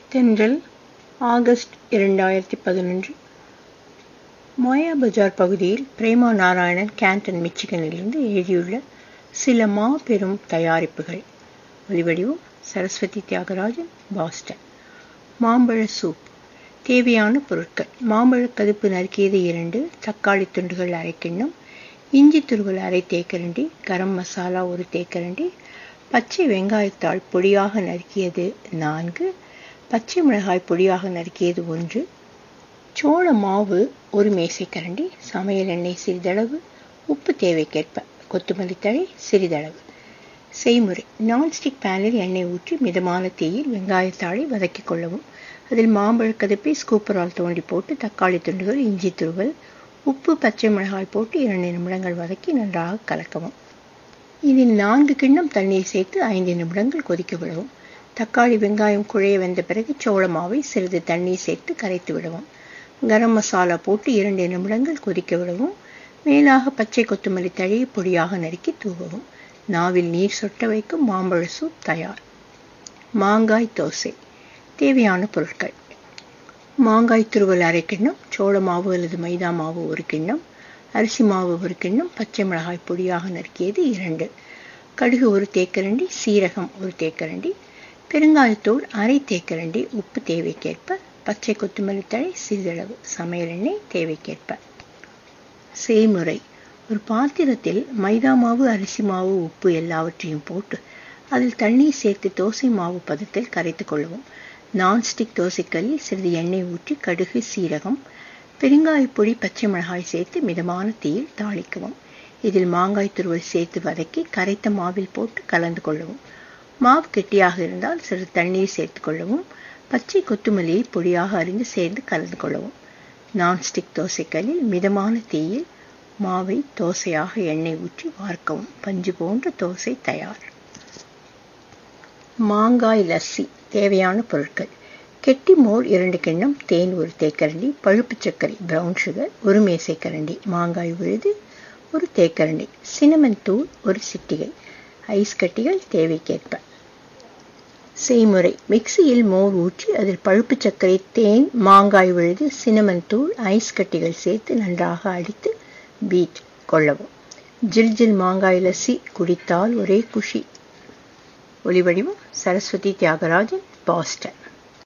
தென்றல் ஆகஸ்ட் இரண்டாயிரத்தி பதினொன்று மோயா பஜார் பகுதியில் பிரேமா நாராயணன் கேண்டன் மிச்சிகனிலிருந்து எழுதியுள்ள சில மாபெரும் தயாரிப்புகள் ஒலிவடிவம் சரஸ்வதி தியாகராஜன் பாஸ்டன் மாம்பழ சூப் தேவையான பொருட்கள் மாம்பழ கதுப்பு நறுக்கியது இரண்டு தக்காளி துண்டுகள் அரை கிண்ணம் இஞ்சி துருவல் அரை தேக்கரண்டி கரம் மசாலா ஒரு தேக்கரண்டி பச்சை வெங்காயத்தாள் பொடியாக நறுக்கியது நான்கு பச்சை மிளகாய் பொடியாக நறுக்கியது ஒன்று சோள மாவு ஒரு மேசைக்கரண்டி சமையல் எண்ணெய் சிறிதளவு உப்பு தேவைக்கேற்ப கொத்தமல்லி தழை சிறிதளவு செய்முறை நான்ஸ்டிக் பேனில் எண்ணெய் ஊற்றி மிதமான தீயில் வெங்காயத்தாளை வதக்கிக் கொள்ளவும் அதில் மாம்பழ கதுப்பை ஸ்கூப்பரால் தோண்டி போட்டு தக்காளி துண்டுகள் இஞ்சி துருவல் உப்பு பச்சை மிளகாய் போட்டு இரண்டு நிமிடங்கள் வதக்கி நன்றாக கலக்கவும் இதில் நான்கு கிண்ணம் தண்ணீர் சேர்த்து ஐந்து நிமிடங்கள் கொதிக்க விடவும் தக்காளி வெங்காயம் குழைய வெந்த பிறகு சோள மாவை சிறிது தண்ணீர் சேர்த்து கரைத்து விடவும் கரம் மசாலா போட்டு இரண்டு நிமிடங்கள் கொதிக்க விடவும் மேலாக பச்சை கொத்தமல்லி தழையை பொடியாக நறுக்கி தூவவும் நாவில் நீர் சொட்ட வைக்கும் மாம்பழ சூப் தயார் மாங்காய் தோசை தேவையான பொருட்கள் மாங்காய் துருவல் அரை கிண்ணம் சோள மாவு அல்லது மைதா மாவு ஒரு கிண்ணம் அரிசி மாவு ஒரு கிண்ணம் பச்சை மிளகாய் பொடியாக நறுக்கியது இரண்டு கடுகு ஒரு தேக்கரண்டி சீரகம் ஒரு தேக்கரண்டி பெருங்காயத்தூள் அரை தேக்கரண்டி உப்பு தேவைக்கேற்ப பச்சை கொத்தமல்லி தழை சிறிதளவு சமையல் எண்ணெய் தேவைக்கேற்ப செய்முறை ஒரு பாத்திரத்தில் மைதா மாவு அரிசி மாவு உப்பு எல்லாவற்றையும் போட்டு அதில் தண்ணீர் சேர்த்து தோசை மாவு பதத்தில் கரைத்து கொள்ளவும் நான்ஸ்டிக் தோசைக்கல்லில் சிறிது எண்ணெய் ஊற்றி கடுகு சீரகம் பெருங்காயப்பொடி பச்சை மிளகாய் சேர்த்து மிதமான தீயில் தாளிக்கவும் இதில் மாங்காய் துருவல் சேர்த்து வதக்கி கரைத்த மாவில் போட்டு கலந்து கொள்ளவும் மாவு கெட்டியாக இருந்தால் சிறிது தண்ணீர் சேர்த்து கொள்ளவும் பச்சை கொத்துமல்லியை பொடியாக அறிந்து சேர்ந்து கலந்து கொள்ளவும் நான்ஸ்டிக் தோசைக்கல்லில் மிதமான தீயில் மாவை தோசையாக எண்ணெய் ஊற்றி வார்க்கவும் பஞ்சு போன்ற தோசை தயார் மாங்காய் லஸ்ஸி தேவையான பொருட்கள் கெட்டி மோர் இரண்டு கிண்ணம் தேன் ஒரு தேக்கரண்டி பழுப்பு சர்க்கரை பிரவுன் சுகர் ஒரு மேசைக்கரண்டி மாங்காய் விழுது ஒரு தேக்கரண்டி சினமன் தூள் ஒரு சிட்டிகை ஐஸ் கட்டிகள் தேவைக்கேற்ப செய்முறை மிக்சியில் மோர் ஊற்றி அதில் பழுப்பு சர்க்கரை தேன் மாங்காய் விழுது சினமன் தூள் ஐஸ் கட்டிகள் சேர்த்து நன்றாக அடித்து பீட் கொள்ளவும் ஜில் ஜில் மாங்காய் லஸ்ஸி குடித்தால் ஒரே குஷி ஒளிவடிவம் சரஸ்வதி தியாகராஜன் பாஸ்டன்